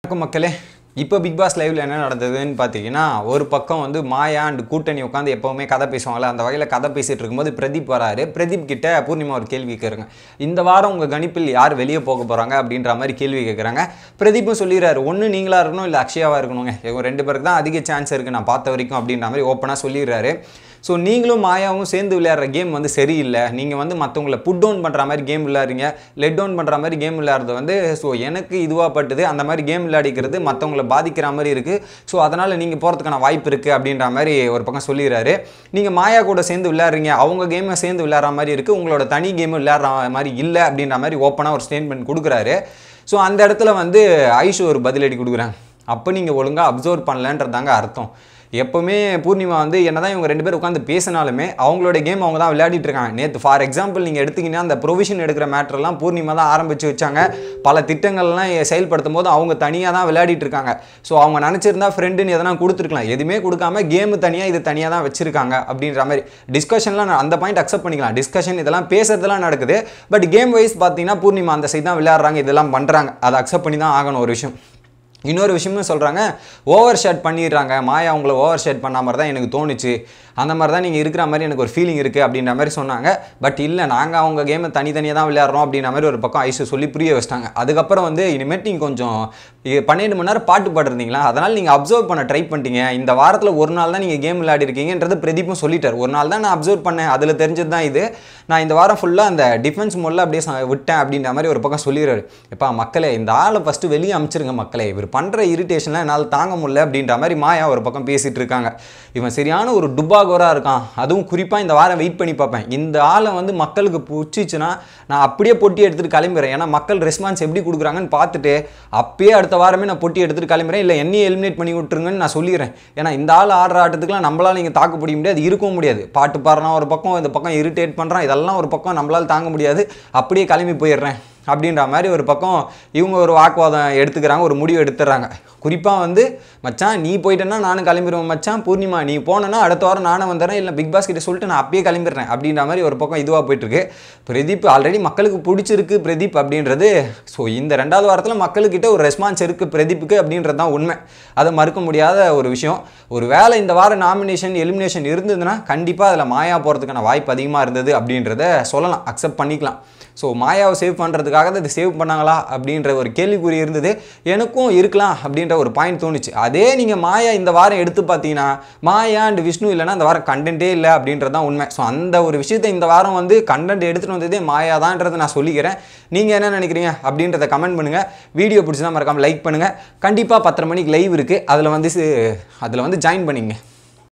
வணக்கம் மக்களே இப்போ பிக் பாஸ் லைவ்ல என்ன நடந்ததுன்னு பார்த்தீங்கன்னா ஒரு பக்கம் வந்து மாயா அண்ட் கூட்டணி உட்காந்து எப்போவுமே கதை பேசுவாங்கல்ல அந்த வகையில் கதை பேசிட்டு இருக்கும்போது பிரதீப் வராரு பிரதீப் கிட்ட பூர்ணிமா ஒரு கேள்வி கேட்குறாங்க இந்த வாரம் உங்கள் கணிப்பில் யார் வெளியே போக போகிறாங்க அப்படின்ற மாதிரி கேள்வி கேட்குறாங்க பிரதீப்பும் சொல்லிடுறாரு ஒன்று நீங்களா இருக்கணும் இல்லை அக்ஷயாவாக இருக்கணுங்க இவங்க ரெண்டு பேருக்கு தான் அதிக சான்ஸ் இருக்குது நான் பார்த்த வரைக்கும் அப்படின்ற மாதிரி ஓப்பனாக சொல்லிடுறாரு ஸோ நீங்களும் மாயாவும் சேர்ந்து விளையாடுற கேம் வந்து சரியில்லை நீங்கள் வந்து மற்றவங்களை புட் டவுன் பண்ணுற மாதிரி கேம் விளையாடுறீங்க லெட் டவுன் பண்ணுற மாதிரி கேம் விளையாடுறது வந்து ஸோ எனக்கு இதுவாக பட்டுது அந்த மாதிரி கேம் விளையாடிக்கிறது மற்றவங்களை பாதிக்கிற மாதிரி இருக்குது ஸோ அதனால் நீங்கள் போகிறதுக்கான வாய்ப்பு இருக்குது அப்படின்ற மாதிரி ஒரு பக்கம் சொல்லிடுறாரு நீங்கள் மாயா கூட சேர்ந்து விளையாடுறீங்க அவங்க கேமை சேர்ந்து விளையாடுற மாதிரி இருக்குது உங்களோட தனி கேம் விளையாடுற மாதிரி இல்லை அப்படின்ற மாதிரி ஓப்பனாக ஒரு ஸ்டேட்மெண்ட் கொடுக்குறாரு ஸோ அந்த இடத்துல வந்து ஐஷு ஒரு பதிலடி கொடுக்குறாங்க அப்போ நீங்கள் ஒழுங்காக அப்சர்வ் பண்ணலன்றதாங்க அர்த்தம் எப்போவுமே பூர்ணிமா வந்து என்னதான் இவங்க ரெண்டு பேர் உட்காந்து பேசினாலுமே அவங்களோட கேம் அவங்க தான் விளையாடிட்டு இருக்காங்க நேற்று ஃபார் எக்ஸாம்பிள் நீங்கள் எடுத்தீங்கன்னா அந்த ப்ரொவிஷன் எடுக்கிற மேட்டர்லாம் பூர்ணிமா தான் ஆரம்பிச்சு வச்சாங்க பல திட்டங்கள்லாம் செயல்படுத்தும் போது அவங்க தனியாக தான் விளையாடிட்டு இருக்காங்க ஸோ அவங்க நினச்சிருந்தா ஃப்ரெண்டுன்னு எதனா கொடுத்துருக்கலாம் எதுவுமே கொடுக்காம கேம் தனியாக இது தனியாக தான் வச்சிருக்காங்க அப்படின்ற மாதிரி டிஸ்கஷன்லாம் அந்த பாயிண்ட் அக்செப்ட் பண்ணிக்கலாம் டிஸ்கஷன் இதெல்லாம் பேசுறதுலாம் நடக்குது பட் கேம் வைஸ் பார்த்தீங்கன்னா பூர்ணிமா அந்த சைடு தான் விளையாடுறாங்க இதெல்லாம் பண்ணுறாங்க அதை அக்செப்ட் பண்ணி தான் ஆகணும் ஒரு விஷயம் இன்னொரு விஷயமும் சொல்கிறாங்க ஓவர் ஷேட் பண்ணிடுறாங்க மாயா அவங்கள ஓவர் ஷேட் பண்ண மாதிரி தான் எனக்கு தோணுச்சு அந்த மாதிரி தான் நீங்கள் இருக்கிற மாதிரி எனக்கு ஒரு ஃபீலிங் இருக்குது அப்படின்ற மாதிரி சொன்னாங்க பட் இல்லை நாங்கள் அவங்க கேமை தனித்தனியாக தான் விளையாடுறோம் அப்படின்ற மாதிரி ஒரு பக்கம் ஐசு சொல்லி புரிய வச்சிட்டாங்க அதுக்கப்புறம் வந்து இனிமேட் நீங்கள் கொஞ்சம் இ- பன்னெண்டு மணி நேரம் பாட்டு பாடுறீங்களா அதனால் நீங்கள் அப்சர்வ் பண்ண ட்ரை பண்ணிட்டீங்க இந்த வாரத்தில் ஒரு நாள் தான் நீங்கள் கேம் விளையாடி இருக்கீங்கன்றது பிரதீப்பும் சொல்லிட்டார் ஒரு நாள் தான் நான் அப்சர்வ் பண்ணேன் அதில் தெரிஞ்சது தான் இது நான் இந்த வாரம் ஃபுல்லாக அந்த டிஃபென்ஸ் மோடில் அப்படியே ச- விட்டேன் அப்படின்ற மாதிரி ஒரு பக்கம் சொல்லிடுறாரு எப்பா மக்களே இந்த ஆளை ஃபஸ்ட்டு வெளியே அமிச்சிருங்க மக்களே இவர் பண்ணுற இரிட்டேஷன்லாம் என்னால் தாங்க முடியல அப்படின்ற மாதிரி மாயா ஒரு பக்கம் பேசிகிட்டு இருக்காங்க இவன் சரியான ஒரு டுபாகோராக இருக்கான் அதுவும் குறிப்பாக இந்த வாரம் வெயிட் பண்ணி பார்ப்பேன் இந்த ஆளை வந்து மக்களுக்கு பிடிச்சிச்சுன்னா நான் அப்படியே பொட்டி எடுத்துகிட்டு கிளம்பிடுறேன் ஏன்னா மக்கள் ரெஸ்பான்ஸ் எப்படி கொடுக்குறாங்கன்னு பார்த்துட்டு அப்பயே அடுத்த வாரமே நான் பொட்டி எடுத்துகிட்டு கிளம்புறேன் இல்லை என்னையும் எலிமினேட் பண்ணி விட்டுருங்கன்னு நான் சொல்லிடுறேன் ஏன்னா இந்த ஆள் ஆடுற ஆட்டத்துக்குலாம் நம்மளால நீங்கள் தாக்கு பிடிக்க முடியாது இருக்கவும் முடியாது பாட்டு பாடுறான் ஒரு பக்கம் இந்த பக்கம் இரிட்டேட் பண்ணுறான் இதெல்லாம் ஒரு பக்கம் நம்மளால் தாங்க முடியாது அப்படியே கிளம்பி போயிடுறேன் அப்படின்ற மாதிரி ஒரு பக்கம் இவங்க ஒரு வாக்குவாதம் எடுத்துக்கிறாங்க ஒரு முடிவு எடுத்துடுறாங்க குறிப்பாக வந்து மச்சான் நீ போயிட்டேன்னா நானும் கிளம்பிடுவேன் மச்சான் பூர்ணிமா நீ போனேன்னா அடுத்த வாரம் நானும் வந்துடுறேன் இல்லை பிக் பாஸ் கிட்ட சொல்லிட்டு நான் அப்பயே கிளம்பிடுறேன் அப்படின்ற மாதிரி ஒரு பக்கம் இதுவாக போயிட்டுருக்கு பிரதீப் ஆல்ரெடி மக்களுக்கு பிடிச்சிருக்கு பிரதீப் அப்படின்றது ஸோ இந்த ரெண்டாவது வாரத்தில் மக்களுக்கிட்ட ஒரு ரெஸ்பான்ஸ் இருக்குது பிரதீப்புக்கு அப்படின்றது தான் உண்மை அதை மறுக்க முடியாத ஒரு விஷயம் ஒரு வேளை இந்த வாரம் நாமினேஷன் எலிமினேஷன் இருந்ததுன்னா கண்டிப்பாக அதில் மாயா போகிறதுக்கான வாய்ப்பு அதிகமாக இருந்தது அப்படின்றத சொல்லலாம் அக்செப்ட் பண்ணிக்கலாம் ஸோ மாயாவை சேவ் பண்ணுறதுக்காக தான் இதை சேவ் பண்ணாங்களா அப்படின்ற ஒரு கேள்விக்குறி இருந்தது எனக்கும் இருக்கலாம் அப்படின்ற ஒரு பாயிண்ட் தோணுச்சு அதே நீங்கள் மாயா இந்த வாரம் எடுத்து பார்த்தீங்கன்னா மாயா அண்ட் விஷ்ணு இல்லைன்னா இந்த வாரம் கண்டென்ட்டே இல்லை அப்படின்றது தான் உண்மை ஸோ அந்த ஒரு விஷயத்தை இந்த வாரம் வந்து கண்டென்ட் எடுத்துகிட்டு வந்ததே மாயா தான்றதை நான் சொல்லிக்கிறேன் நீங்கள் என்ன நினைக்கிறீங்க அப்படின்றத கமெண்ட் பண்ணுங்கள் வீடியோ பிடிச்சதா மறக்காமல் லைக் பண்ணுங்கள் கண்டிப்பாக பத்தரை மணிக்கு லைவ் இருக்குது அதில் வந்து அதில் வந்து ஜாயின் பண்ணிங்க